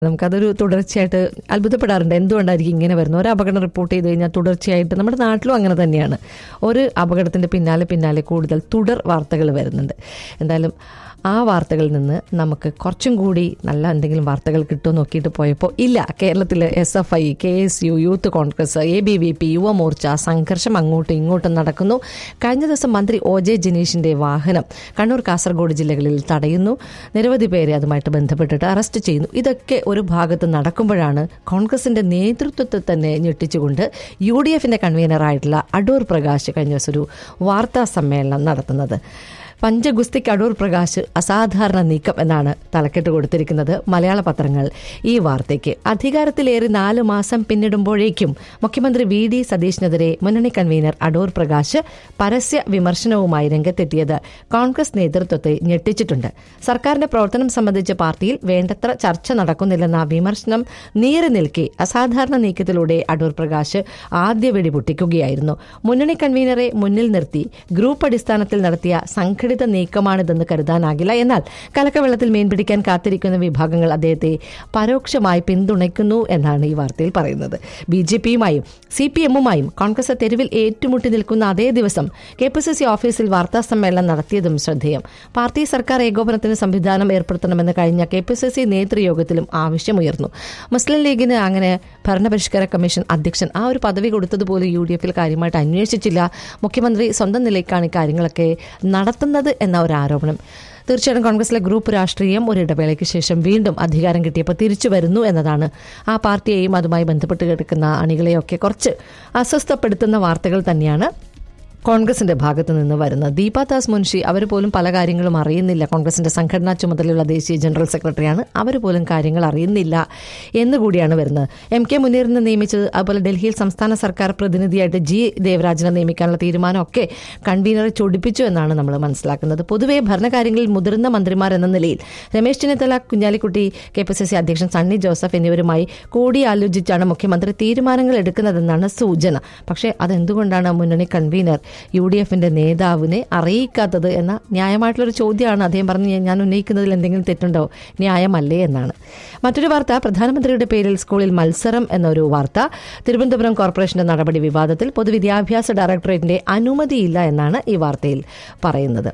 നമുക്കതൊരു തുടർച്ചയായിട്ട് അത്ഭുതപ്പെടാറുണ്ട് എന്തുകൊണ്ടായിരിക്കും ഇങ്ങനെ വരുന്നത് ഒരു അപകടം റിപ്പോർട്ട് ചെയ്ത് കഴിഞ്ഞാൽ തുടർച്ചയായിട്ട് നമ്മുടെ നാട്ടിലും അങ്ങനെ തന്നെയാണ് ഒരു അപകടത്തിൻ്റെ പിന്നാലെ പിന്നാലെ കൂടുതൽ തുടർ വാർത്തകൾ വരുന്നുണ്ട് എന്തായാലും ആ വാർത്തകളിൽ നിന്ന് നമുക്ക് കുറച്ചും കൂടി നല്ല എന്തെങ്കിലും വാർത്തകൾ കിട്ടുമോ നോക്കിയിട്ട് പോയപ്പോൾ ഇല്ല കേരളത്തിൽ S F I K S U youth Congress A B V P Yuvamorcha സംഘർഷം അങ്ങോട്ടും ഇങ്ങോട്ടും നടക്കുന്നു കഴിഞ്ഞ ദിവസം മന്ത്രി ഒ ജെ ജനീഷിന്റെ വാഹനം കണ്ണൂർ കാസർഗോഡ് ജില്ലകളിൽ തടയുന്നു നിരവധി പേരെ അതുമായിട്ട് ബന്ധപ്പെട്ടിട്ട് അറസ്റ്റ് ചെയ്യുന്നു ഇതൊക്കെ ഒരു ഭാഗത്ത് നടക്കുമ്പോഴാണ് കോൺഗ്രസിന്റെ നേതൃത്വത്തെ തന്നെ ഞെട്ടിച്ചുകൊണ്ട് യു ഡി എഫിന്റെ കൺവീനറായിട്ടുള്ള അടൂർ പ്രകാശ് കഴിഞ്ഞ ദിവസം ഒരു വാർത്താ സമ്മേളനം നടത്തുന്നത് പഞ്ചഗുസ്തിക്ക് അടൂർ പ്രകാശ് അസാധാരണ നീക്കം എന്നാണ് തലക്കെട്ട് കൊടുത്തിരിക്കുന്നത് മലയാള പത്രങ്ങൾ ഈ വാർത്തയ്ക്ക് അധികാരത്തിലേറി നാല് മാസം പിന്നിടുമ്പോഴേക്കും മുഖ്യമന്ത്രി വി ഡി സതീഷിനെതിരെ മുന്നണി കൺവീനർ അടൂർ പ്രകാശ് പരസ്യ വിമർശനവുമായി രംഗത്തെത്തിയത് കോൺഗ്രസ് നേതൃത്വത്തെ ഞെട്ടിച്ചിട്ടുണ്ട് സർക്കാരിന്റെ പ്രവർത്തനം സംബന്ധിച്ച് പാർട്ടിയിൽ വേണ്ടത്ര ചർച്ച നടക്കുന്നില്ലെന്ന വിമർശനം നീറി നിൽക്കെ അസാധാരണ നീക്കത്തിലൂടെ അടൂർ പ്രകാശ് ആദ്യ വെടി പൊട്ടിക്കുകയായിരുന്നു മുന്നണി കൺവീനറെ മുന്നിൽ നിർത്തി ഗ്രൂപ്പ് അടിസ്ഥാനത്തിൽ നടത്തിയ സംഘടിത നീക്കമാണിതെന്ന് കരുതാനാകില്ല എന്നാൽ കലക്കവെള്ളത്തിൽ മീൻ പിടിക്കാൻ കാത്തിരിക്കുന്ന വിഭാഗങ്ങൾ അദ്ദേഹത്തെ പരോക്ഷമായി പിന്തുണയ്ക്കുന്നു എന്നാണ് ഈ വാർത്തയിൽ പറയുന്നത് ബി ജെ പിയുമായും സി പി എമ്മുമായും കോൺഗ്രസ് തെരുവിൽ ഏറ്റുമുട്ടി നിൽക്കുന്ന അതേ ദിവസം കെ പി സി സി ഓഫീസിൽ വാർത്താ സമ്മേളനം നടത്തിയതും ശ്രദ്ധേയം പാർട്ടി സർക്കാർ ഏകോപനത്തിന് സംവിധാനം ഏർപ്പെടുത്തണമെന്ന് കഴിഞ്ഞ കെ പി സി സി നേതൃയോഗത്തിലും ആവശ്യമുയർന്നു മുസ്ലിം ലീഗിന് അങ്ങനെ ഭരണപരിഷ്കാര കമ്മീഷൻ അധ്യക്ഷൻ ആ ഒരു പദവി കൊടുത്തതുപോലെ യു ഡി എഫിൽ കാര്യമായിട്ട് അന്വേഷിച്ചില്ല മുഖ്യമന്ത്രി സ്വന്തം നിലയ്ക്കാണ് ഇക്കാര്യങ്ങളൊക്കെ നടത്തുന്നത് എന്ന ഒരു ആരോപണം തീർച്ചയായിട്ടും കോൺഗ്രസിലെ ഗ്രൂപ്പ് രാഷ്ട്രീയം ഒരു ഇടവേളയ്ക്ക് ശേഷം വീണ്ടും അധികാരം കിട്ടിയപ്പോൾ തിരിച്ചു വരുന്നു എന്നതാണ് ആ പാർട്ടിയെയും അതുമായി ബന്ധപ്പെട്ട് കിടക്കുന്ന അണികളെയൊക്കെ കുറച്ച് അസ്വസ്ഥപ്പെടുത്തുന്ന വാർത്തകൾ തന്നെയാണ് കോൺഗ്രസിന്റെ ഭാഗത്ത് നിന്ന് വരുന്ന ദീപാദാസ് മുൻഷി അവർ പോലും പല കാര്യങ്ങളും അറിയുന്നില്ല കോൺഗ്രസിന്റെ സംഘടനാ ചുമതലയുള്ള ദേശീയ ജനറൽ സെക്രട്ടറിയാണ് അവർ പോലും കാര്യങ്ങൾ അറിയുന്നില്ല എന്നുകൂടിയാണ് വരുന്നത് എം കെ മുനീറിനെ നിയമിച്ചത് അതുപോലെ ഡൽഹിയിൽ സംസ്ഥാന സർക്കാർ പ്രതിനിധിയായിട്ട് ജി ദേവരാജിനെ നിയമിക്കാനുള്ള തീരുമാനമൊക്കെ കൺവീനറെ ചൊടിപ്പിച്ചു എന്നാണ് നമ്മൾ മനസ്സിലാക്കുന്നത് പൊതുവെ ഭരണകാര്യങ്ങളിൽ മുതിർന്ന മന്ത്രിമാർ എന്ന നിലയിൽ Ramesh Chennithala Kunhalikutty K P C C അധ്യക്ഷൻ സണ്ണി ജോസഫ് എന്നിവരുമായി കൂടിയാലോചിച്ചാണ് മുഖ്യമന്ത്രി തീരുമാനങ്ങൾ എടുക്കുന്നതെന്നാണ് സൂചന പക്ഷേ അതെന്തുകൊണ്ടാണ് മുന്നണി കൺവീനർ യു ഡി എഫിന്റെ നേതാവിനെ അറിയിക്കാത്തത് എന്ന ന്യായമായിട്ടുള്ളൊരു ചോദ്യമാണ് അദ്ദേഹം പറഞ്ഞ് ഞാൻ ഉന്നയിക്കുന്നതിൽ എന്തെങ്കിലും തെറ്റുണ്ടോ ന്യായമല്ലേ എന്നാണ് മറ്റൊരു വാർത്ത പ്രധാനമന്ത്രിയുടെ പേരിൽ സ്കൂളിൽ മത്സരം എന്നൊരു വാർത്ത തിരുവനന്തപുരം കോർപ്പറേഷന്റെ നടപടി വിവാദത്തിൽ പൊതുവിദ്യാഭ്യാസ ഡയറക്ടറേറ്റിന്റെ അനുമതിയില്ല എന്നാണ് ഈ വാർത്തയിൽ പറയുന്നത്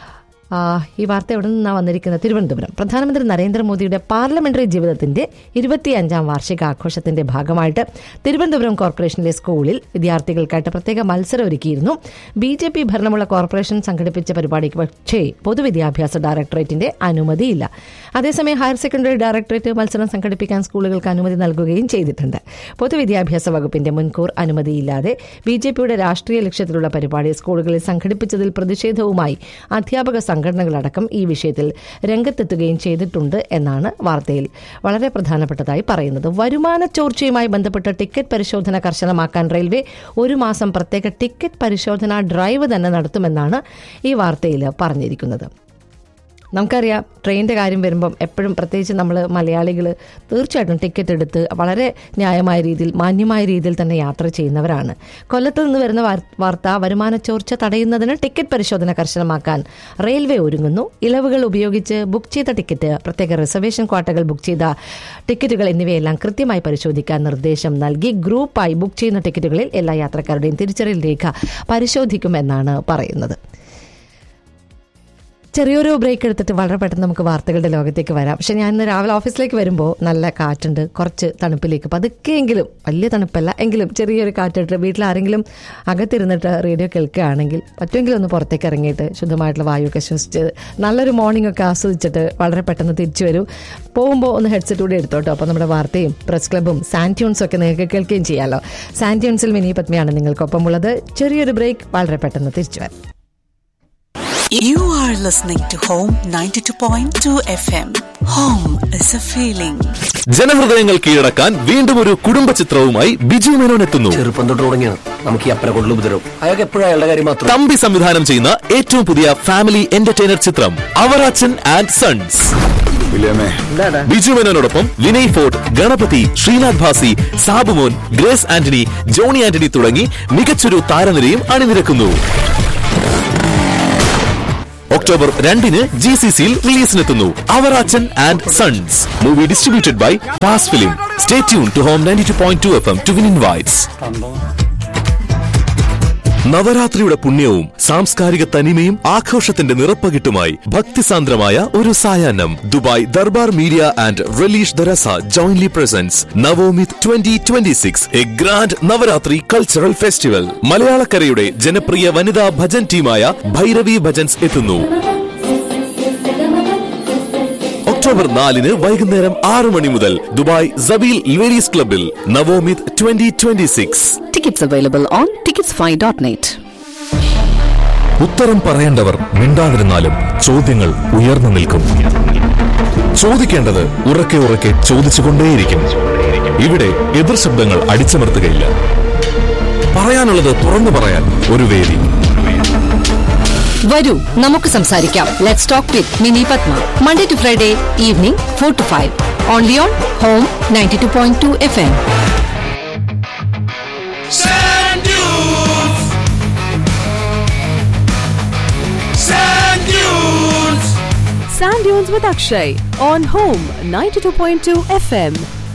ആ, ഈ വാർത്ത എവിടെ നിന്നാണ് വന്നിരിക്കുന്നത് തിരുവനന്തപുരം പ്രധാനമന്ത്രി നരേന്ദ്രമോദിയുടെ പാർലമെന്ററി ജീവിതത്തിന്റെ ഇരുപത്തിയഞ്ചാം വാർഷികാഘോഷത്തിന്റെ ഭാഗമായിട്ട് തിരുവനന്തപുരം കോർപ്പറേഷനിലെ സ്കൂളിൽ വിദ്യാർത്ഥികൾക്കായിട്ട് പ്രത്യേക മത്സരം ഒരുക്കിയിരുന്നു ബി ജെ പി ഭരണമുള്ള കോർപ്പറേഷൻ സംഘടിപ്പിച്ച പരിപാടിക്ക് പക്ഷേ പൊതുവിദ്യാഭ്യാസ ഡയറക്ടറേറ്റിന്റെ അനുമതിയില്ല അതേസമയം ഹയർ സെക്കൻഡറി ഡയറക്ടറേറ്റ് മത്സരം സംഘടിപ്പിക്കാൻ സ്കൂളുകൾക്ക് അനുമതി നൽകുകയും ചെയ്തിട്ടുണ്ട് പൊതുവിദ്യാഭ്യാസ വകുപ്പിന്റെ മുൻകൂർ അനുമതിയില്ലാതെ ബി ജെ പിയുടെ രാഷ്ട്രീയ ലക്ഷ്യത്തിലുള്ള പരിപാടി സ്കൂളുകളിൽ സംഘടിപ്പിച്ചതിൽ പ്രതിഷേധവുമായി അധ്യാപക സംഘടനകളടക്കം ഈ വിഷയത്തിൽ രംഗത്തെത്തുകയും ചെയ്തിട്ടുണ്ട് എന്നാണ് വാർത്തയിൽ വളരെ പ്രധാനപ്പെട്ടതായി പറയുന്നത് വരുമാന ചോർച്ചയുമായി ബന്ധപ്പെട്ട ടിക്കറ്റ് പരിശോധന കർശനമാക്കാൻ റെയിൽവേ ഒരു മാസം പ്രത്യേക ടിക്കറ്റ് പരിശോധന ഡ്രൈവ് തന്നെ നടത്തുമെന്നാണ് ഈ വാർത്തയിൽ പറഞ്ഞിരിക്കുന്നത് നമുക്കറിയാം ട്രെയിനിൻ്റെ കാര്യം വരുമ്പം എപ്പോഴും പ്രത്യേകിച്ച് നമ്മൾ മലയാളികൾ തീർച്ചയായിട്ടും ടിക്കറ്റ് എടുത്ത് വളരെ ന്യായമായ രീതിയിൽ മാന്യമായ രീതിയിൽ തന്നെ യാത്ര ചെയ്യുന്നവരാണ് കൊല്ലത്ത് നിന്ന് വരുന്ന വാർ- വാർത്ത വരുമാന ചോർച്ച തടയുന്നതിന് ടിക്കറ്റ് പരിശോധന കർശനമാക്കാൻ റെയിൽവേ ഒരുങ്ങുന്നു ഇളവുകൾ ഉപയോഗിച്ച് ബുക്ക് ചെയ്ത ടിക്കറ്റ് പ്രത്യേക റിസർവേഷൻ ക്വാട്ടകൾ ബുക്ക് ചെയ്ത ടിക്കറ്റുകൾ എന്നിവയെല്ലാം കൃത്യമായി പരിശോധിക്കാൻ നിർദ്ദേശം നൽകി ഗ്രൂപ്പായി ബുക്ക് ചെയ്യുന്ന ടിക്കറ്റുകളിൽ എല്ലാ യാത്രക്കാരുടെയും തിരിച്ചറിയൽ രേഖ പരിശോധിക്കുമെന്നാണ് പറയുന്നത് ചെറിയൊരു ബ്രേക്ക് എടുത്തിട്ട് വളരെ പെട്ടെന്ന് നമുക്ക് വാർത്തകളുടെ ലോകത്തേക്ക് വരാം പക്ഷെ ഞാൻ ഇന്ന് രാവിലെ ഓഫീസിലേക്ക് വരുമ്പോൾ നല്ല കാറ്റുണ്ട് കുറച്ച് തണുപ്പിലേക്ക് പതുക്കെയെങ്കിലും വലിയ തണുപ്പല്ല എങ്കിലും ചെറിയൊരു കാറ്റിട്ട് വീട്ടിൽ ആരെങ്കിലും അകത്തിരുന്നിട്ട് റേഡിയോ കേൾക്കുകയാണെങ്കിൽ പറ്റുമെങ്കിലും ഒന്ന് പുറത്തേക്ക് ഇറങ്ങിയിട്ട് ശുദ്ധമായിട്ടുള്ള വായുവൊക്കെ ശ്വസിച്ച് നല്ലൊരു മോർണിംഗ് ഒക്കെ ആസ്വദിച്ചിട്ട് വളരെ പെട്ടെന്ന് തിരിച്ചു വരൂ പോകുമ്പോൾ ഒന്ന് ഹെഡ്സെറ്റ് കൂടി എടുത്തോട്ടോ അപ്പോൾ നമ്മുടെ വാർത്തയും പ്രസ് ക്ലബും സാൻറ്റ്യൂൺസും ഒക്കെ നിങ്ങൾക്ക് കേൾക്കുകയും ചെയ്യാമല്ലോ സാൻറ്റ്യൂൺസിൽ മിനി പത്മയാണ് നിങ്ങൾക്കൊപ്പമുള്ളത് ചെറിയൊരു ബ്രേക്ക് വളരെ പെട്ടെന്ന് തിരിച്ചു വരാം You are listening to Home 92.2 FM. Home is a feeling. ജനഹൃദയങ്ങൾ കീഴടക്കാൻ വീണ്ടും ഒരു കുടുംബ ചിത്രവുമായി ബിജു മേനോൻ എത്തുന്നു ചെറുപ്പം തൊട്ട് തുടങ്ങിയാണ് നമുക്ക് ഈ അപ്പനെ കൊണ്ടുള്ള ഉപദ്രവം അയാൾക്ക് എപ്പോഴും അയാളുടെ കാര്യം മാത്രം തമ്പി സംവിധാനം ചെയ്യുന്ന ഏറ്റവും പുതിയ ഫാമിലി എന്റർടൈനർ ചിത്രം അവറാച്ചൻ ആൻഡ് സൺസ് ബിജു മേനോനോടൊപ്പം വിനയ് ഫോർട്ട് ഗണപതി ശ്രീനാഥ് ഭാസി സാബുമോൻ ഗ്രേസ് ആന്റണി ജോണി ആന്റണി തുടങ്ങി മികച്ചൊരു താരനിരയും അണിനിരക്കുന്നു ഒക്ടോബർ രണ്ടിന് ജി സി സിയിൽ റിലീസിനെത്തുന്നു Avarachan and sons movie distributed by pass film stay tuned to home ninety two point two F M to win invites നവരാത്രിയുടെ പുണ്യവും സാംസ്കാരിക തനിമയും ആഘോഷത്തിന്റെ നിറപ്പകിട്ടുമായി ഭക്തിസാന്ദ്രമായ ഒരു സായാഹ്നം Dubai Darbar media and relish ദറസ jointly presents Navomith twenty twenty six a grand Navaratri cultural festival മലയാളക്കരയുടെ ജനപ്രിയ വനിതാ ഭജൻ ടീമായ ഭൈരവി ഭജൻസ് എത്തുന്നു ഒക്ടോബർ നാലിന് വൈകുന്നേരം ആറ് മണി മുതൽ ദുബായ് സബീൽ ലേഡീസ് ക്ലബിൽ Navomith twenty twenty six Tickets available on ticketsfy.net. ഉത്തരം പറയേണ്ടവർ മിണ്ടാതിരുന്നാലും ചോദ്യങ്ങൾ ഉയർന്നു നിൽക്കും ചോദിക്കേണ്ടത് ഉറക്കെ ഉറക്കെ ചോദിച്ചുകൊണ്ടേയിരിക്കും ഇവിടെ എതിർ ശബ്ദങ്ങൾ അടിച്ചമർത്തുകയില്ല പറയാനുള്ളത് തുറന്നു പറയാൻ ഒരു വേദി വരൂ നമുക്ക് സംസാരിക്കാം let's talk with Mini Padma Monday to Friday evening four to five only on home ninety two point two F M Sand dunes. Sand dunes. Sand Dunes with Akshay on Home 92.2 FM.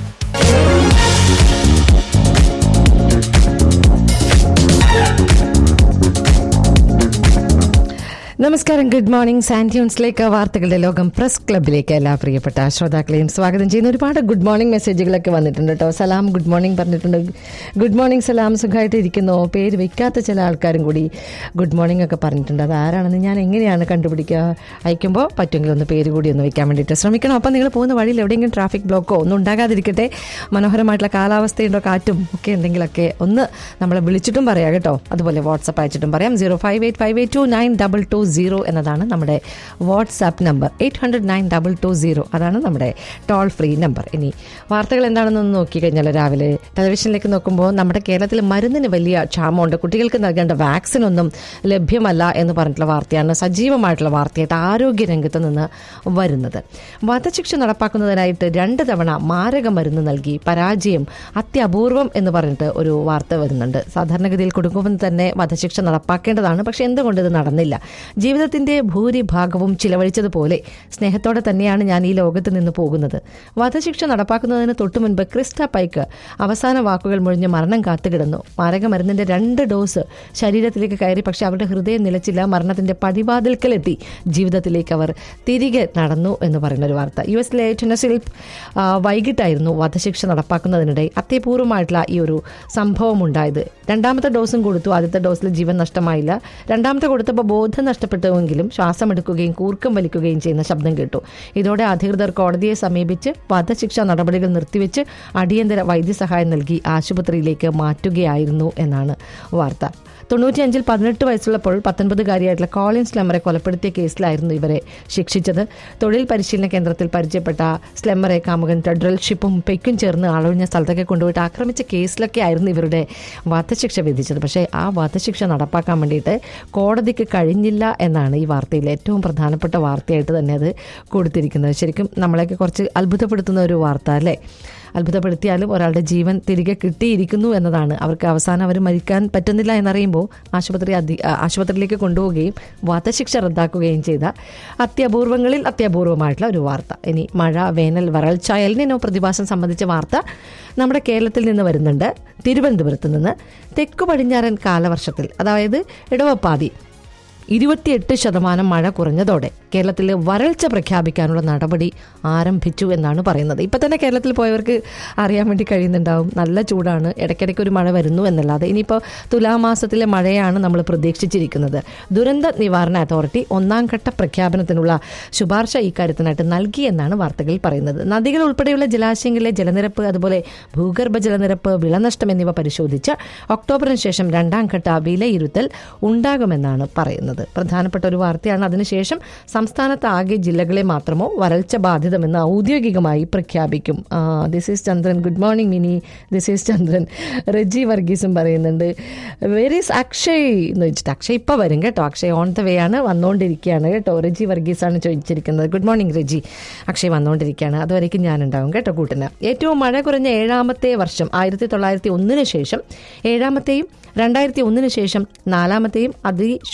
നമസ്കാരം ഗുഡ് മോർണിംഗ് സാന്റ്യൂൺസിലേക്ക് വാർത്തകളുടെ ലോകം press ക്ലബിലേക്ക് എല്ലാ പ്രിയപ്പെട്ട ശ്രോതാക്കളെയും സ്വാഗതം ചെയ്യുന്ന ഒരുപാട് good morning മെസ്സേജുകളൊക്കെ വന്നിട്ടുണ്ട് കേട്ടോ സലാം ഗുഡ് മോർണിംഗ് പറഞ്ഞിട്ടുണ്ട് ഗുഡ് മോർണിംഗ് സലാം സുഖമായിട്ട് ഇരിക്കുന്നു പേര് വെക്കാത്ത ചില ആൾക്കാരും കൂടി ഗുഡ് മോർണിംഗ് ഒക്കെ പറഞ്ഞിട്ടുണ്ട് അത് ആരാണെന്ന് ഞാൻ എങ്ങനെയാണ് കണ്ടുപിടിക്കുക അയക്കുമ്പോൾ പറ്റുമെങ്കിൽ ഒന്ന് പേര് കൂടി ഒന്ന് വെക്കാൻ വേണ്ടിയിട്ട് ശ്രമിക്കണം അപ്പം നിങ്ങൾ പോകുന്ന വഴിയിൽ എവിടെയെങ്കിലും ട്രാഫിക് ബ്ലോക്കോ ഒന്നും ഉണ്ടാകാതിരിക്കട്ടെ മനോഹരമായിട്ടുള്ള കാലാവസ്ഥയുണ്ടോ കാറ്റും ഒക്കെ എന്തെങ്കിലുമൊക്കെ ഒന്ന് നമ്മളെ വിളിച്ചിട്ടും പറയാം കേട്ടോ അതുപോലെ വാട്സപ്പ് അയച്ചിട്ടും പറയാം zero five eight five eight two nine double two zero എന്നതാണ് നമ്മുടെ WhatsApp number eight hundred nine double two zero അതാണ് നമ്മുടെ ടോൾ ഫ്രീ നമ്പർ ഇനി വാർത്തകൾ എന്താണെന്നൊന്ന് നോക്കി കഴിഞ്ഞാൽ രാവിലെ ടെലിവിഷനിലേക്ക് നോക്കുമ്പോൾ നമ്മുടെ കേരളത്തിൽ മരുന്നിന് വലിയ ക്ഷാമമുണ്ട് കുട്ടികൾക്ക് നൽകേണ്ട വാക്സിൻ ഒന്നും ലഭ്യമല്ല എന്ന് പറഞ്ഞിട്ടുള്ള വാർത്തയാണ് സജീവമായിട്ടുള്ള വാർത്തയായിട്ട് ആരോഗ്യ രംഗത്ത് നിന്ന് വരുന്നത് വധശിക്ഷ നടപ്പാക്കുന്നതിനായിട്ട് രണ്ട് തവണ മാരക മരുന്ന് നൽകി പരാജയം അത്യപൂർവം എന്ന് പറഞ്ഞിട്ട് ഒരു വാർത്ത വരുന്നുണ്ട് സാധാരണഗതിയിൽ കുടുംബം തന്നെ വധശിക്ഷ നടപ്പാക്കേണ്ടതാണ് പക്ഷെ എന്തുകൊണ്ട് ഇത് നടന്നില്ല ജീവിതത്തിന്റെ ഭൂരിഭാഗവും ചിലവഴിച്ചതുപോലെ സ്നേഹത്തോടെ തന്നെയാണ് ഞാൻ ഈ ലോകത്ത് നിന്ന് പോകുന്നത് വധശിക്ഷ നടപ്പാക്കുന്നതിന് തൊട്ടു മുൻപ് ക്രിസ്റ്റ പൈക്ക് അവസാന വാക്കുകൾ മുഴിഞ്ഞ് മരണം കാത്തുകിടന്നു മാരകമരുന്നിന്റെ രണ്ട് ഡോസ് ശരീരത്തിലേക്ക് കയറി പക്ഷെ അവരുടെ ഹൃദയം നിലച്ചില്ല മരണത്തിന്റെ പടിവാതിൽക്കലെത്തി ജീവിതത്തിലേക്ക് അവർ തിരികെ നടന്നു എന്ന് പറയുന്ന ഒരു വാർത്ത യു എസിലെ ടെനസിൽ ആ, വൈകിട്ടായിരുന്നു വധശിക്ഷ നടപ്പാക്കുന്നതിനിടെ അത്യപൂർവമായിട്ടുള്ള ഈ ഒരു സംഭവം ഉണ്ടായത് രണ്ടാമത്തെ ഡോസും കൊടുത്തു ആദ്യത്തെ ഡോസിൽ ജീവൻ നഷ്ടമായില്ല രണ്ടാമത്തെ കൊടുത്തപ്പോൾ ബോധം നഷ്ടപ്പെട്ടുവെങ്കിലും ശ്വാസം എടുക്കുകയും കൂർക്കം വലിക്കുകയും ചെയ്യുന്ന ശബ്ദം കേട്ടു ഇതോടെ അധികൃതർ കോടതിയെ സമീപിച്ച് വധശിക്ഷ നടപടികൾ നിർത്തിവെച്ച് അടിയന്തര വൈദ്യസഹായം നൽകി ആശുപത്രിയിലേക്ക് മാറ്റുകയായിരുന്നു എന്നാണ് വാർത്ത തൊണ്ണൂറ്റിയഞ്ചിൽ പതിനെട്ട് വയസ്സുള്ളപ്പോൾ പത്തൊൻപതുകാരിയായിട്ടുള്ള കോളിൻസ് സ്ലെമ്മറെ കൊലപ്പെടുത്തിയ കേസിലായിരുന്നു ഇവരെ ശിക്ഷിച്ചത് തൊഴിൽ പരിശീലന കേന്ദ്രത്തിൽ പരിചയപ്പെട്ട സ്ലെമ്മറെ കാമുകൻ ടെഡ്രൽ ഷിപ്പും പെക്കും ചേർന്ന് ആളൊഴിഞ്ഞ സ്ഥലത്തൊക്കെ കൊണ്ടുപോയിട്ട് ആക്രമിച്ച കേസിലൊക്കെ ആയിരുന്നു ഇവരുടെ വധശിക്ഷ വിധിച്ചത് പക്ഷേ ആ വധശിക്ഷ നടപ്പാക്കാൻ വേണ്ടിയിട്ട് കോടതിക്ക് കഴിഞ്ഞില്ല എന്നാണ് ഈ വാർത്തയിൽ ഏറ്റവും പ്രധാനപ്പെട്ട വാർത്തയായിട്ട് തന്നെ അത് കൊടുത്തിരിക്കുന്നത് ശരിക്കും നമ്മളെയൊക്കെ കുറച്ച് അത്ഭുതപ്പെടുത്തുന്ന ഒരു വാർത്ത അല്ലേ അത്ഭുതപ്പെടുത്തിയാലും ഒരാളുടെ ജീവൻ തിരികെ കിട്ടിയിരിക്കുന്നു എന്നതാണ് അവർക്ക് അവസാനം അവർ മരിക്കാൻ പറ്റുന്നില്ല എന്നറിയുമ്പോൾ ആശുപത്രി അധി ആ, ആശുപത്രിയിലേക്ക് കൊണ്ടുപോവുകയും വധശിക്ഷ റദ്ദാക്കുകയും ചെയ്ത അത്യപൂർവങ്ങളിൽ അത്യപൂർവമായിട്ടുള്ള ഒരു വാർത്ത ഇനി മഴ വേനൽ വരൾച്ച എൽനിനോ പ്രതിഭാസം സംബന്ധിച്ച വാർത്ത നമ്മുടെ കേരളത്തിൽ നിന്ന് വരുന്നുണ്ട് തിരുവനന്തപുരത്ത് നിന്ന് തെക്കു പടിഞ്ഞാറൻ കാലവർഷത്തിൽ അതായത് ഇടവപ്പാതി ഇരുപത്തിയെട്ട് ശതമാനം മഴ കുറഞ്ഞതോടെ കേരളത്തിൽ വരൾച്ച പ്രഖ്യാപിക്കാനുള്ള നടപടി ആരംഭിച്ചു എന്നാണ് പറയുന്നത് ഇപ്പം തന്നെ കേരളത്തിൽ പോയവർക്ക് അറിയാൻ വേണ്ടി കഴിയുന്നുണ്ടാവും നല്ല ചൂടാണ് ഇടയ്ക്കിടയ്ക്ക് ഒരു മഴ വരുന്നു എന്നല്ലാതെ ഇനിയിപ്പോൾ തുലാമാസത്തിലെ മഴയാണ് നമ്മൾ പ്രതീക്ഷിച്ചിരിക്കുന്നത് ദുരന്ത നിവാരണ അതോറിറ്റി ഒന്നാം ഘട്ട പ്രഖ്യാപനത്തിനുള്ള ശുപാർശ ഇക്കാര്യത്തിനായിട്ട് നൽകിയെന്നാണ് വാർത്തകളിൽ പറയുന്നത് നദികൾ ഉൾപ്പെടെയുള്ള ജലാശയങ്ങളിലെ ജലനിരപ്പ് അതുപോലെ ഭൂഗർഭ ജലനിരപ്പ് വിളനഷ്ടം എന്നിവ പരിശോധിച്ച് ഒക്ടോബറിന് ശേഷം രണ്ടാം ഘട്ട വിലയിരുത്തൽ ഉണ്ടാകുമെന്നാണ് പറയുന്നത് പ്രധാനപ്പെട്ട ഒരു വാർത്തയാണ് അതിനുശേഷം സംസ്ഥാനത്ത് ആകെ ജില്ലകളെ മാത്രമോ വരൾച്ച ബാധിതമെന്ന് ഔദ്യോഗികമായി പ്രഖ്യാപിക്കും this is Chandran good morning Mini this is Chandran Reji വർഗീസും പറയുന്നുണ്ട് വെരി ഈസ് അക്ഷയ് എന്ന് വെച്ചിട്ട് അക്ഷയ് ഇപ്പോൾ വരും കേട്ടോ അക്ഷയ് ഓൺ ദ വേ ആണ് വന്നുകൊണ്ടിരിക്കുകയാണ് കേട്ടോ റെജി വർഗീസാണ് ചോദിച്ചിരിക്കുന്നത് ഗുഡ് മോർണിംഗ് റെജി അക്ഷയ് വന്നുകൊണ്ടിരിക്കുകയാണ് അതുവരേക്കും ഞാനുണ്ടാവും കേട്ടോ കൂട്ടിന് ഏറ്റവും മഴ കുറഞ്ഞ ഏഴാമത്തെ വർഷം ആയിരത്തി തൊള്ളായിരത്തി ഒന്നിന് ശേഷം ഏഴാമത്തെയും രണ്ടായിരത്തി ഒന്നിന് ശേഷം നാലാമത്തെയും അതിശുഷ്കമായ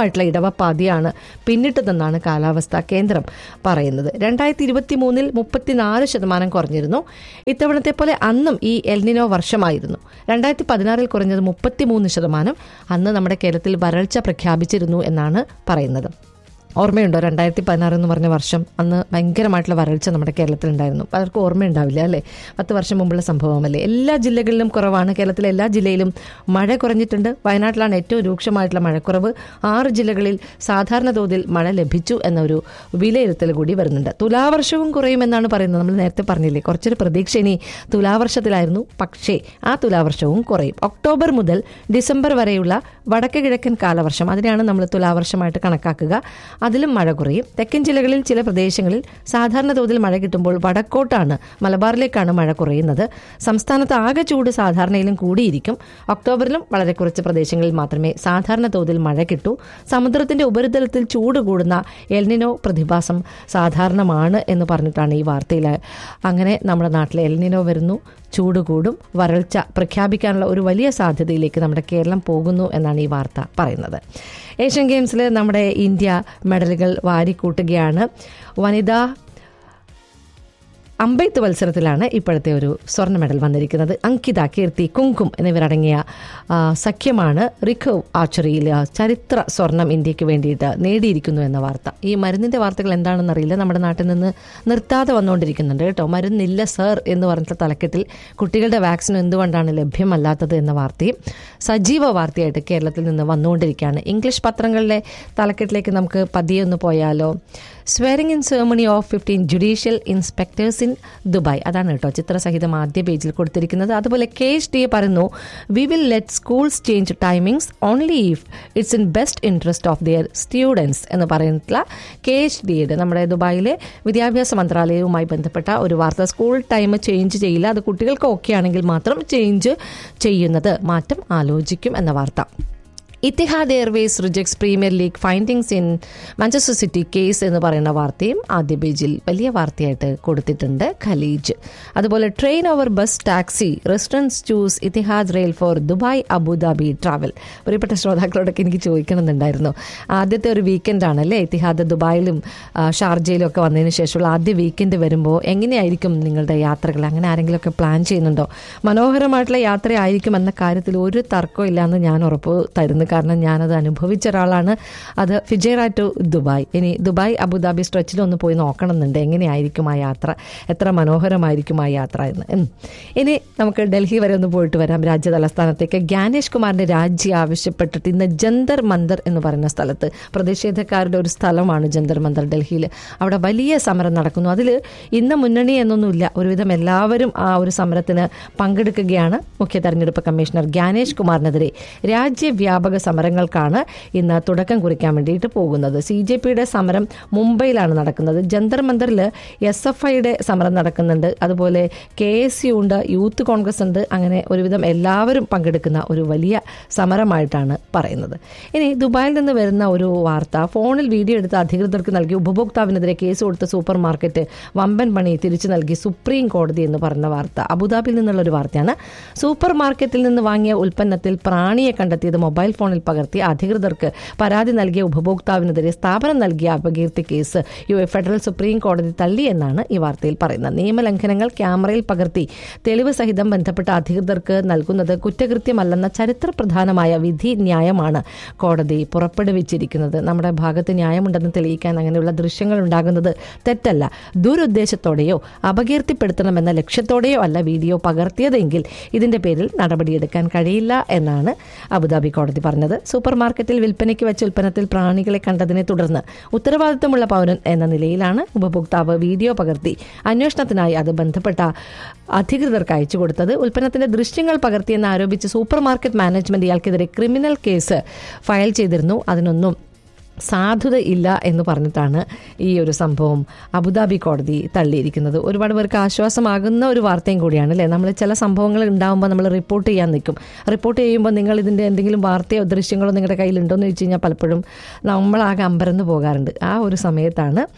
ശക്തമായിട്ടുള്ള ഇടവപ്പാതിയാണ് പിന്നിട്ടതെന്നാണ് കാലാവസ്ഥാ കേന്ദ്രം പറയുന്നത് രണ്ടായിരത്തി ഇരുപത്തി മൂന്നിൽ മുപ്പത്തിനാല് ശതമാനം കുറഞ്ഞിരുന്നു ഇത്തവണത്തെ പോലെ അന്നും ഈ എൽനിനോ വർഷമായിരുന്നു രണ്ടായിരത്തി പതിനാറിൽ കുറഞ്ഞത് മുപ്പത്തിമൂന്ന് ശതമാനം അന്ന് നമ്മുടെ കേരളത്തിൽ വരൾച്ച പ്രഖ്യാപിച്ചിരുന്നു എന്നാണ് പറയുന്നത് ഓർമ്മയുണ്ടോ രണ്ടായിരത്തി പതിനാറ് എന്ന് പറഞ്ഞ വർഷം അന്ന് ഭയങ്കരമായിട്ടുള്ള വരൾച്ച നമ്മുടെ കേരളത്തിലുണ്ടായിരുന്നു പലർക്കും ഓർമ്മയുണ്ടാവില്ല അല്ലേ പത്ത് വർഷം മുമ്പുള്ള സംഭവമല്ലേ എല്ലാ ജില്ലകളിലും കുറവാണ് കേരളത്തിലെ എല്ലാ ജില്ലയിലും മഴ കുറഞ്ഞിട്ടുണ്ട് വയനാട്ടിലാണ് ഏറ്റവും രൂക്ഷമായിട്ടുള്ള മഴക്കുറവ് ആറ് ജില്ലകളിൽ സാധാരണ തോതിൽ മഴ ലഭിച്ചു എന്നൊരു വിലയിരുത്തൽ കൂടി വരുന്നുണ്ട് തുലാവർഷവും കുറയുമെന്നാണ് പറയുന്നത് നമ്മൾ നേരത്തെ പറഞ്ഞില്ലേ കുറച്ചൊരു പ്രതീക്ഷ ഇനി തുലാവർഷത്തിലായിരുന്നു പക്ഷേ ആ തുലാവർഷവും കുറയും ഒക്ടോബർ മുതൽ ഡിസംബർ വരെയുള്ള വടക്ക് കിഴക്കൻ കാലവർഷം അതിനെയാണ് നമ്മൾ തുലാവർഷമായിട്ട് കണക്കാക്കുക അതിലും മഴ കുറയും തെക്കൻ ജില്ലകളിൽ ചില പ്രദേശങ്ങളിൽ സാധാരണ തോതിൽ മഴ കിട്ടുമ്പോൾ വടക്കോട്ടാണ് മലബാറിലേക്കാണ് മഴ കുറയുന്നത് സംസ്ഥാനത്ത് ആകെ ചൂട് സാധാരണയിലും കൂടിയിരിക്കും ഒക്ടോബറിലും വളരെ കുറച്ച് പ്രദേശങ്ങളിൽ മാത്രമേ സാധാരണ തോതിൽ മഴ കിട്ടൂ സമുദ്രത്തിന്റെ ഉപരിതലത്തിൽ ചൂട് കൂടുന്ന എൽനിനോ പ്രതിഭാസം സാധാരണമാണ് എന്ന് പറഞ്ഞിട്ടാണ് ഈ വാർത്തയിൽ അങ്ങനെ നമ്മുടെ നാട്ടിൽ എൽനിനോ വരുന്നു ചൂട് കൂടും വരൾച്ച പ്രഖ്യാപിക്കാനുള്ള ഒരു വലിയ സാധ്യതയിലേക്ക് നമ്മുടെ കേരളം പോകുന്നു എന്നാണ് ഈ വാർത്ത പറയുന്നത് ഏഷ്യൻ ഗെയിംസിൽ നമ്മുടെ ഇന്ത്യ മെഡലുകൾ വാരിക്കൂട്ടുകയാണ് വനിതാ അമ്പെയ്ത്ത് മത്സരത്തിലാണ് ഇപ്പോഴത്തെ ഒരു സ്വർണ്ണ മെഡൽ വന്നിരിക്കുന്നത് അങ്കിത കീർത്തി കുങ്കും എന്നിവരടങ്ങിയ ആ, സഖ്യമാണ് റിഖവ് ആർച്ചറിയിൽ ആ, ചരിത്ര സ്വർണം ഇന്ത്യക്ക് വേണ്ടിയിട്ട് നേടിയിരിക്കുന്നു എന്ന വാർത്ത ഈ മരുന്നിന്റെ വാർത്തകൾ എന്താണെന്ന് അറിയില്ല നമ്മുടെ നാട്ടിൽ നിന്ന് നിർത്താതെ വന്നുകൊണ്ടിരിക്കുന്നുണ്ട് കേട്ടോ മരുന്നില്ല സർ എന്ന് പറഞ്ഞിട്ടുള്ള തലക്കെട്ടിൽ കുട്ടികളുടെ വാക്സിൻ എന്തുകൊണ്ടാണ് ലഭ്യമല്ലാത്തത് എന്ന വാർത്തയും സജീവ വാർത്തയായിട്ട് കേരളത്തിൽ നിന്ന് വന്നുകൊണ്ടിരിക്കുകയാണ് ഇംഗ്ലീഷ് പത്രങ്ങളിലെ തലക്കെട്ടിലേക്ക് നമുക്ക് പതിയെ ഒന്ന് പോയാലോ swearing in ceremony of fifteen judicial inspectors in Dubai അതാണ് കേട്ടോ ചിത്രസഹിതം ആദ്യ പേജിൽ കൊടുത്തിരിക്കുന്നത് അതുപോലെ കെ എച്ച് ഡി എ പറയുന്നു we will let schools change timings only if it's in best interest of their students എന്ന് പറയുന്നിട്ടുള്ള കെ എച്ച് ഡി എയുടെ നമ്മുടെ ദുബായിലെ വിദ്യാഭ്യാസ മന്ത്രാലയവുമായി ബന്ധപ്പെട്ട ഒരു വാർത്ത സ്കൂൾ ടൈം ചേഞ്ച് ചെയ്യില്ല അത് കുട്ടികൾക്ക് ഓക്കെ ആണെങ്കിൽ മാത്രം ചേഞ്ച് ചെയ്യുന്നത് മാറ്റം ആലോചിക്കും എന്ന വാർത്ത Etihad Airways rejects Premier League findings in Manchester City case എന്ന് പറയുന്ന വാർത്തയും ആദ്യ പേജിൽ വലിയ വാർത്തയായിട്ട് കൊടുത്തിട്ടുണ്ട് ഖലീജ് അതുപോലെ train over bus taxi restaurants choose Etihad rail for Dubai Abu Dhabi travel പ്രിയപ്പെട്ട ശ്രോതാക്കളോടൊക്കെ എനിക്ക് ചോദിക്കണമെന്നുണ്ടായിരുന്നു ആദ്യത്തെ ഒരു വീക്കെൻഡ് ആണല്ലേ ഇത്തിഹാദ് ദുബായിലും ആ, ഷാർജയിലും ഒക്കെ വന്നതിന് ശേഷമുള്ള ആദ്യ വീക്കെൻഡ് വരുമ്പോൾ എങ്ങനെയായിരിക്കും നിങ്ങളുടെ യാത്രകൾ അങ്ങനെ ആരെങ്കിലുമൊക്കെ പ്ലാൻ ചെയ്യുന്നുണ്ടോ മനോഹരമായിട്ടുള്ള യാത്രയായിരിക്കും എന്ന കാര്യത്തിൽ ഒരു തർക്കവും ഇല്ലാന്ന് ഞാൻ ഉറപ്പ് തരുന്നു കാരണം ഞാനത് അനുഭവിച്ച ഒരാളാണ് അത് ഫിജേറ ടു ദുബായ് ഇനി ദുബായ് അബുദാബി സ്ട്രെച്ചിൽ ഒന്ന് പോയി നോക്കണമെന്നുണ്ട് എങ്ങനെയായിരിക്കും ആ യാത്ര എത്ര മനോഹരമായിരിക്കും ആ യാത്ര എന്ന് ഉം. ഇനി നമുക്ക് ഡൽഹി വരെ ഒന്ന് പോയിട്ട് വരാം രാജ്യ തലസ്ഥാനത്തേക്ക് ജ്ഞാനേഷ് കുമാറിന്റെ രാജി ആവശ്യപ്പെട്ടിട്ട് ഇന്ന് ജന്തർ മന്ദർ എന്ന് പറയുന്ന സ്ഥലത്ത് പ്രതിഷേധക്കാരുടെ ഒരു സ്ഥലമാണ് ജന്തർ മന്ദർ ഡൽഹിയിൽ അവിടെ വലിയ സമരം നടക്കുന്നു അതിൽ ഇന്ന് മുന്നണി എന്നൊന്നുമില്ല ഒരുവിധം എല്ലാവരും ആ ഒരു സമരത്തിന് പങ്കെടുക്കുകയാണ് മുഖ്യ തെരഞ്ഞെടുപ്പ് കമ്മീഷണർ ജ്ഞാനേഷ് കുമാറിനെതിരെ രാജ്യവ്യാപക സമരങ്ങൾക്കാണ് ഇന്ന് തുടക്കം കുറിക്കാൻ വേണ്ടിയിട്ട് പോകുന്നത് സി ജെ പിയുടെ സമരം മുംബൈയിലാണ് നടക്കുന്നത് ജന്തർ മന്ദറിൽ എസ് എഫ് ഐയുടെ സമരം നടക്കുന്നുണ്ട് അതുപോലെ കെ എസ് യു ഉണ്ട് യൂത്ത് കോൺഗ്രസ് ഉണ്ട് അങ്ങനെ ഒരുവിധം എല്ലാവരും പങ്കെടുക്കുന്ന ഒരു വലിയ സമരമായിട്ടാണ് പറയുന്നത് ഇനി ദുബായിൽ നിന്ന് വരുന്ന ഒരു വാർത്ത ഫോണിൽ വീഡിയോ എടുത്ത് അധികൃതർക്ക് നൽകി ഉപഭോക്താവിനെതിരെ കേസ് കൊടുത്ത സൂപ്പർ മാർക്കറ്റ് വമ്പൻ പണി തിരിച്ചു നൽകി സുപ്രീം കോടതി എന്ന് പറഞ്ഞ വാർത്ത അബുദാബിയിൽ നിന്നുള്ള ഒരു വാർത്തയാണ് സൂപ്പർ മാർക്കറ്റിൽ നിന്ന് വാങ്ങിയ ഉൽപ്പന്നത്തിൽ പ്രാണിയെ കണ്ടെത്തിയത് മൊബൈൽ ഫോണിൽ പകർത്തി അധികൃതർക്ക് പരാതി നൽകിയ ഉപഭോക്താവിനെതിരെ സ്ഥാപനം നൽകിയ അപകീർത്തി case U A federal supreme കോടതി തള്ളി എന്നാണ് ഈ വാർത്തയിൽ പറയുന്നത് നിയമലംഘനങ്ങൾ ക്യാമറയിൽ പകർത്തി തെളിവ് സഹിതം ബന്ധപ്പെട്ട അധികൃതർക്ക് നൽകുന്നത് കുറ്റകൃത്യമല്ലെന്ന ചരിത്രപ്രധാനമായ വിധി ന്യായമാണ് കോടതി പുറപ്പെടുവിച്ചിരിക്കുന്നത് നമ്മുടെ ഭാഗത്ത് ന്യായമുണ്ടെന്ന് തെളിയിക്കാൻ അങ്ങനെയുള്ള ദൃശ്യങ്ങൾ ഉണ്ടാകുന്നത് തെറ്റല്ല ദുരുദ്ദേശത്തോടെയോ അപകീർത്തിപ്പെടുത്തണമെന്ന ലക്ഷ്യത്തോടെയോ അല്ല വീഡിയോ പകർത്തിയതെങ്കിൽ ഇതിന്റെ പേരിൽ നടപടിയെടുക്കാൻ കഴിയില്ല എന്നാണ് അബുദാബി കോടതി പറഞ്ഞത് സൂപ്പർ മാർക്കറ്റിൽ വിൽപ്പനയ്ക്ക് വെച്ച ഉൽപ്പന്നത്തിൽ പ്രാണികളെ കണ്ടതിനെ തുടർന്ന് ഉത്തരവാദിത്തമുള്ള പൗരൻ എന്ന നിലയിലാണ് ഉപഭോക്താവ് വീഡിയോ പകർത്തി അന്വേഷണത്തിനായി അത് ബന്ധപ്പെട്ട അധികൃതർക്ക് അയച്ചു കൊടുത്തത് ഉൽപ്പന്നത്തിന്റെ ദൃശ്യങ്ങൾ പകർത്തിയെന്ന് ആരോപിച്ച് സൂപ്പർ മാർക്കറ്റ് മാനേജ്മെന്റ് ഇയാൾക്കെതിരെ ക്രിമിനൽ കേസ് ഫയൽ ചെയ്തിരുന്നു അതിനൊന്നും സാധുത ഇല്ല എന്ന് പറഞ്ഞിട്ടാണ് ഈ ഒരു സംഭവം അബുദാബി കോടതി തള്ളിയിരിക്കുന്നത് ഒരുപാട് പേർക്ക് ആശ്വാസമാകുന്ന ഒരു വാർത്തയും കൂടിയാണ് അല്ലേ നമ്മൾ ചില സംഭവങ്ങൾ ഉണ്ടാകുമ്പോൾ നമ്മൾ റിപ്പോർട്ട് ചെയ്യാൻ നിൽക്കും റിപ്പോർട്ട് ചെയ്യുമ്പോൾ നിങ്ങൾ ഇതിൻ്റെ എന്തെങ്കിലും വാർത്തയോ ദൃശ്യങ്ങളോ നിങ്ങളുടെ കയ്യിലുണ്ടോ എന്ന് ചോദിച്ചു കഴിഞ്ഞാൽ പലപ്പോഴും നമ്മളാകെ അമ്പരന്ന് പോകാറുണ്ട് ആ ഒരു സമയത്താണ്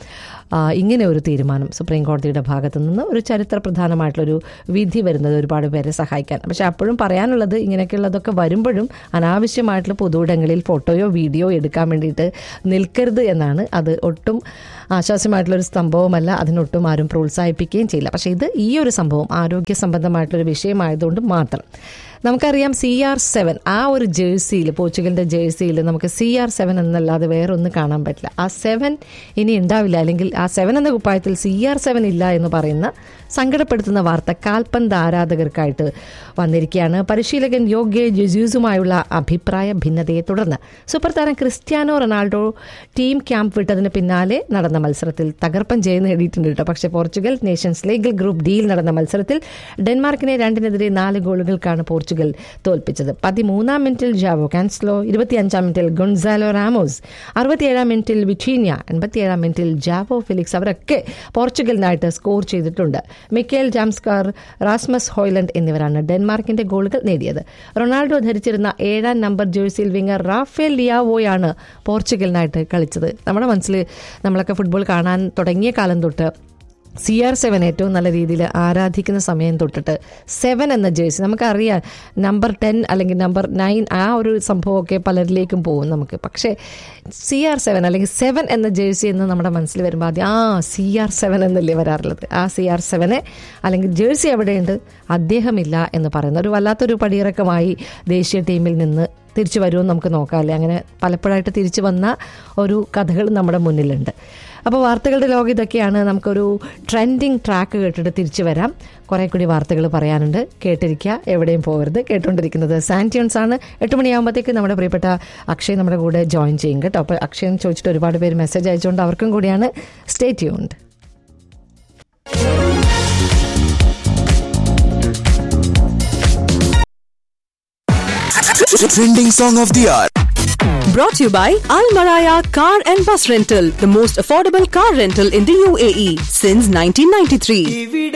ആ, ഇങ്ങനെ ഒരു തീരുമാനം സുപ്രീം കോടതിയുടെ ഭാഗത്തു നിന്ന് ഒരു ചരിത്ര പ്രധാനമായിട്ടുള്ളൊരു വിധി വരുന്നത് ഒരുപാട് പേരെ സഹായിക്കാൻ പക്ഷെ അപ്പോഴും പറയാനുള്ളത് ഇങ്ങനെയൊക്കെയുള്ളതൊക്കെ വരുമ്പോഴും അനാവശ്യമായിട്ടുള്ള പൊതുവിടങ്ങളിൽ ഫോട്ടോയോ വീഡിയോ എടുക്കാൻ വേണ്ടിയിട്ട് നിൽക്കരുത് എന്നാണ് അത് ഒട്ടും ആശ്വാസമായിട്ടുള്ളൊരു സംഭവമല്ല അതിനൊട്ടും ആരും പ്രോത്സാഹിപ്പിക്കുകയും ചെയ്യില്ല പക്ഷേ ഇത് ഈ ഒരു സംഭവം ആരോഗ്യ സംബന്ധമായിട്ടൊരു വിഷയമായതുകൊണ്ട് മാത്രം നമുക്കറിയാം സി ആർ സെവൻ ആ ഒരു ജേഴ്സിയിൽ പോർച്ചുഗലിന്റെ ജേഴ്സിയിൽ നമുക്ക് സി ആർ സെവൻ എന്നല്ലാതെ വേറെ ഒന്നും കാണാൻ പറ്റില്ല ആ സെവൻ ഇനി ഉണ്ടാവില്ല അല്ലെങ്കിൽ ആ സെവൻ എന്ന കുപ്പായത്തിൽ സി ആർ സെവൻ ഇല്ല എന്ന് പറയുന്ന സങ്കടപ്പെടുത്തുന്ന വാർത്ത കാൽപന്ത് ആരാധകർക്കായിട്ട് വന്നിരിക്കുകയാണ് പരിശീലകൻ യോഗ്യ ജെസ്യൂസുമായുള്ള അഭിപ്രായ ഭിന്നതയെ തുടർന്ന് സൂപ്പർ താരം ക്രിസ്ത്യാനോ റൊണാൾഡോ ടീം ക്യാമ്പ് വിട്ടതിന് പിന്നാലെ നടന്ന മത്സരത്തിൽ തകർപ്പൻ ജയം നേടിയിട്ടുണ്ട് കേട്ടോ പക്ഷേ പോർച്ചുഗൽ നേഷൻസ് ലീഗൽ ഗ്രൂപ്പ് ഡിയിൽ നടന്ന മത്സരത്തിൽ ഡെൻമാർക്കിനെ രണ്ടിനെതിരെ നാല് ഗോളുകൾക്കാണ് പോർച്ചുഗൽ തോൽപ്പിച്ചത് പതിമൂന്നാം മിനിറ്റിൽ ജാവോ കാൻസ്ലോ ഇരുപത്തിയഞ്ചാം മിനിറ്റിൽ ഗൊൺസാലോ റാമോസ് അറുപത്തിയേഴാം മിനിറ്റിൽ വിറ്റീനിയ എൺപത്തിയേഴാം മിനിറ്റിൽ ജാവോ ഫിലിക്സ് അവരൊക്കെ പോർച്ചുഗലിനായിട്ട് സ്കോർ ചെയ്തിട്ടുണ്ട് മിക്കേൽ ജാംസ്കാർ റാസ്മസ് ഹോയ്ലൻഡ് എന്നിവരാണ് ഡെൻമാർക്കിന്റെ ഗോളുകൾ നേടിയത് റൊണാൾഡോ ധരിച്ചിരുന്ന ഏഴാം നമ്പർ ജേഴ്സിയിൽ വിങ്ങർ റാഫേൽ ലിയാവോയാണ് പോർച്ചുഗലിനായിട്ട് കളിച്ചത് നമ്മുടെ മനസ്സിൽ നമ്മളൊക്കെ ഫുട്ബോൾ കാണാൻ തുടങ്ങിയ കാലം തൊട്ട് സി ആർ സെവൻ ഏറ്റവും നല്ല രീതിയിൽ ആരാധിക്കുന്ന സമയം തൊട്ടിട്ട് സെവൻ എന്ന ജേഴ്സി നമുക്കറിയാം നമ്പർ ടെൻ അല്ലെങ്കിൽ നമ്പർ നയൻ ആ ഒരു സംഭവമൊക്കെ പലരിലേക്കും പോകും നമുക്ക് പക്ഷേ സി ആർ സെവൻ അല്ലെങ്കിൽ സെവൻ എന്ന ജേഴ്സി എന്ന് നമ്മുടെ മനസ്സിൽ വരുമ്പോൾ ആദ്യം ആ സി ആർ സെവൻ എന്നല്ലേ വരാറുള്ളത് ആ സി ആർ സെവനെ അല്ലെങ്കിൽ ജേഴ്സി എവിടെയുണ്ട് അദ്ദേഹമില്ല എന്ന് പറയുന്ന ഒരു വല്ലാത്തൊരു പടിയിറക്കമായി ദേശീയ ടീമിൽ നിന്ന് തിരിച്ചു വരുമെന്ന് നമുക്ക് നോക്കാം അല്ലേ അങ്ങനെ പലപ്പോഴായിട്ട് തിരിച്ചു വന്ന ഒരു കഥകൾ നമ്മുടെ മുന്നിലുണ്ട് അപ്പോൾ വാർത്തകളുടെ ലോകം ഇതൊക്കെയാണ് നമുക്കൊരു ട്രെൻഡിങ് ട്രാക്ക് കേട്ടിട്ട് തിരിച്ചു വരാം കുറേ കൂടി വാർത്തകൾ പറയാനുണ്ട് കേട്ടിരിക്കുക എവിടെയും പോകരുത് കേട്ടുകൊണ്ടിരിക്കുന്നത് സാന്റിയൻസ് ആണ് എട്ട് മണിയാകുമ്പോഴത്തേക്ക് നമ്മുടെ പ്രിയപ്പെട്ട അക്ഷയ് നമ്മുടെ കൂടെ ജോയിൻ ചെയ്യും കേട്ടോ അപ്പോൾ അക്ഷയൻ ചോദിച്ചിട്ട് ഒരുപാട് പേര് മെസ്സേജ് അയച്ചുകൊണ്ട് അവർക്കും കൂടിയാണ് stay tuned Trending song of the hour. Brought to you by Al Maraya Car and Bus Rental, the most affordable car rental in the UAE since 1993.